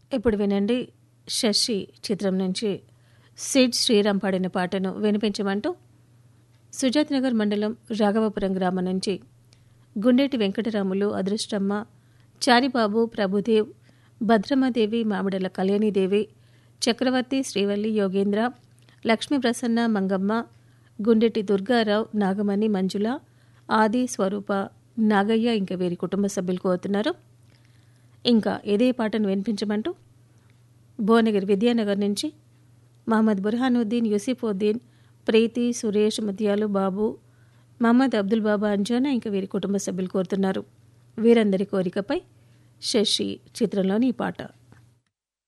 ఇప్పుడు వినండి శశి చిత్రం నుంచి సిడ్ శ్రీరామ్ పాడిన పాటను వినిపించమంటూ సుజాత్ నగర్ మండలం రాఘవపురం గ్రామం నుంచి గుండేటి వెంకటరాములు అదృష్టమ్మ చారిబాబు ప్రభుదేవ్ భద్రమాదేవి మామిడల కళ్యాణీదేవి చక్రవర్తి శ్రీవల్లి యోగేంద్ర లక్ష్మీ ప్రసన్న మంగమ్మ గుండెటి దుర్గారావు నాగమణి మంజుల ఆది స్వరూప నాగయ్య ఇంకా వీరి కుటుంబ సభ్యులు కోరుతున్నారు ఇంకా ఇదే పాటను వినిపించమంటూ భువనగిరి విద్యానగర్ నుంచి మహమ్మద్ బుర్హానుద్దీన్ యూసిఫుద్దీన్ ప్రీతి సురేష్ ముత్యాలు బాబు మహమ్మద్ అబ్దుల్ బాబా అంజానా ఇంకా వీరి కుటుంబ సభ్యులు కోరుతున్నారు వీరందరి కోరికపై శశి చిత్రంలోని ఈ పాట